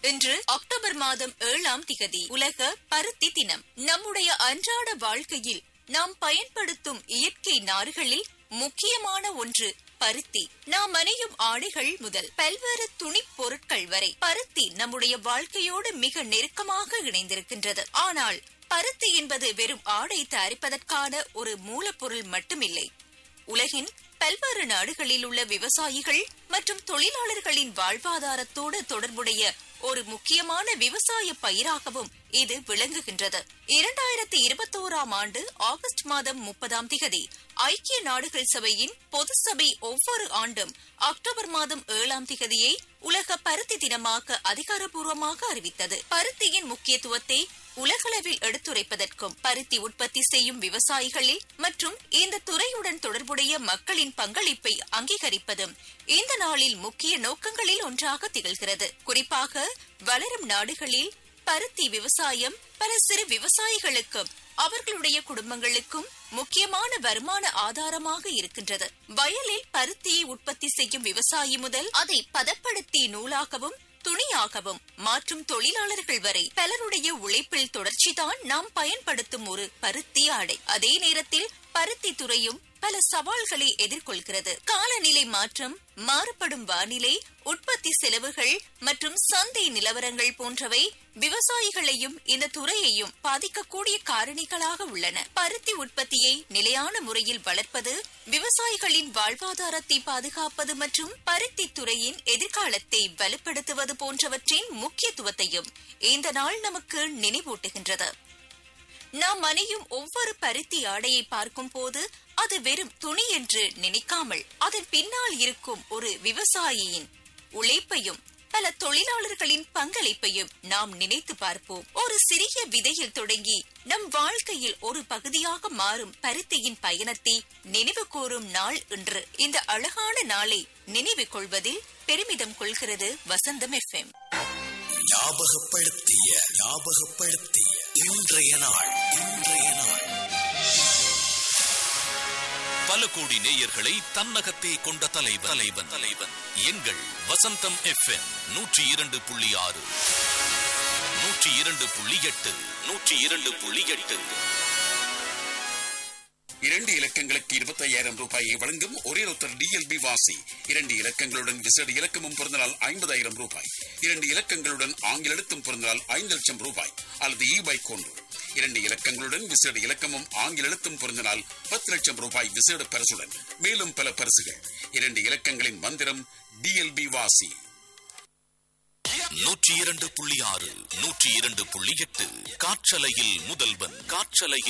இன்று அக்டோபர் மாதம் ஏழாம் திகதி உலக பருத்தி தினம் நம்முடைய அன்றாட வாழ்க்கையில் நாம் பயன்படுத்தும் இயற்கை நார்களில் முக்கியமான ஒன்று பருத்தி நாம் அணியும் ஆடைகள் முதல் பல்வேறு துணி பொருட்கள் வரை பருத்தி நம்முடைய வாழ்க்கையோடு மிக நெருக்கமாக இணைந்திருக்கின்றது ஆனால் பருத்தி என்பது வெறும் ஆடை தயாரிப்பதற்கான ஒரு மூலப்பொருள் மட்டுமில்லை உலகின் பல்வேறு நாடுகளில் உள்ள விவசாயிகள் மற்றும் தொழிலாளர்களின் வாழ்வாதாரத்தோடு தொடர்புடைய ஒரு முக்கியமான விவசாய பயிராகவும் இது விளங்குகின்றது இரண்டாயிரத்தி இருபத்தோராம் ஆண்டு ஆகஸ்ட் மாதம் முப்பதாம் திகதி ஐக்கிய நாடுகள் சபையின் பொது சபை ஒவ்வொரு ஆண்டும் அக்டோபர் மாதம் ஏழாம் திகதியை உலக பருத்தி தினமாக அதிகாரப்பூர்வமாக அறிவித்தது பருத்தியின் முக்கியத்துவத்தை உலகளவில் எடுத்துரைப்பதற்கும் பருத்தி உற்பத்தி செய்யும் விவசாயிகளில் மற்றும் இந்த துறையுடன் தொடர்புடைய மக்களின் பங்களிப்பை அங்கீகரிப்பதும் இந்த நாளில் முக்கிய நோக்கங்களில் ஒன்றாக திகழ்கிறது குறிப்பாக வளரும் நாடுகளில் பருத்தி விவசாயம் பல சிறு விவசாயிகளுக்கும் அவர்களுடைய குடும்பங்களுக்கும் முக்கியமான வருமான ஆதாரமாக இருக்கின்றது வயலில் பருத்தியை உற்பத்தி செய்யும் விவசாயி முதல் அதை பதப்படுத்தி நூலாகவும் துணியாகவும் மாற்றும் தொழிலாளர்கள் வரை பலருடைய உழைப்பில் தொடர்ச்சிதான் நாம் பயன்படுத்தும் ஒரு பருத்தி ஆடை அதே நேரத்தில் பருத்தி துறையும் பல சவால்களை எதிர்கொள்கிறது காலநிலை மாற்றம் மாறுபடும் வானிலை உற்பத்தி செலவுகள் மற்றும் சந்தை நிலவரங்கள் போன்றவை விவசாயிகளையும் இந்த துறையையும் பாதிக்கக்கூடிய காரணிகளாக உள்ளன பருத்தி உற்பத்தியை நிலையான முறையில் வளர்ப்பது விவசாயிகளின் வாழ்வாதாரத்தை பாதுகாப்பது மற்றும் பருத்தி துறையின் எதிர்காலத்தை வலுப்படுத்துவது போன்றவற்றின் முக்கியத்துவத்தையும் இந்த நாள் நமக்கு நினைவூட்டுகின்றது நாம் அணியும் ஒவ்வொரு பருத்தி ஆடையை பார்க்கும் போது அது வெறும் துணி என்று நினைக்காமல் அதன் பின்னால் இருக்கும் ஒரு விவசாயியின் உழைப்பையும் பல தொழிலாளர்களின் பங்களிப்பையும் நாம் நினைத்து பார்ப்போம் ஒரு சிறிய விதையில் தொடங்கி நம் வாழ்க்கையில் ஒரு பகுதியாக மாறும் பருத்தியின் பயணத்தை நினைவு கூறும் நாள் இன்று இந்த அழகான நாளை நினைவு கொள்வதில் பெருமிதம் கொள்கிறது வசந்தம் எஃப்எம் ஞாபகப்படுத்திய ஞாபகப்படுத்திய இன்றைய நாள் இன்றைய நாள் பல கோடி நேயர்களை தன்னகத்தே கொண்ட தலைவன் தலைவன் தலைவன் எங்கள் வசந்தம் எஃப்எம் நூற்றி இரண்டு புள்ளி ஆறு நூற்றி இரண்டு புள்ளி எட்டு நூற்றி இரண்டு புள்ளி எட்டு இரண்டு இலக்கங்களுக்கு இருபத்தையாயிரம் ரூபாயை வழங்கும் ஒரே ஒருத்தர் டிஎல்பி வாசி இரண்டு இலக்கங்களுடன் விசேட இலக்கமும் பிறந்தனால் ஐம்பதாயிரம் ரூபாய் இரண்டு இலக்கங்களுடன் ஆங்கில எழுத்தும் பிறந்தனால் ஐந்து லட்சம் ரூபாய் அல்லது இ பைக் ஒன்று இரண்டு இலக்கங்களுடன் விசேட இலக்கமும் ஆங்கில எழுத்தும் பொருந்தினால் பத்து லட்சம் ரூபாய் விசேட பரிசுடன் மேலும் பல பரிசுகள் இரண்டு இலக்கங்களின் மந்திரம் டிஎல்பி வாசி நூற்றி இரண்டு புள்ளி ஆறு நூற்றி இரண்டு புள்ளி எட்டு காற்றலையில் முதல்வன் காற்றலையில்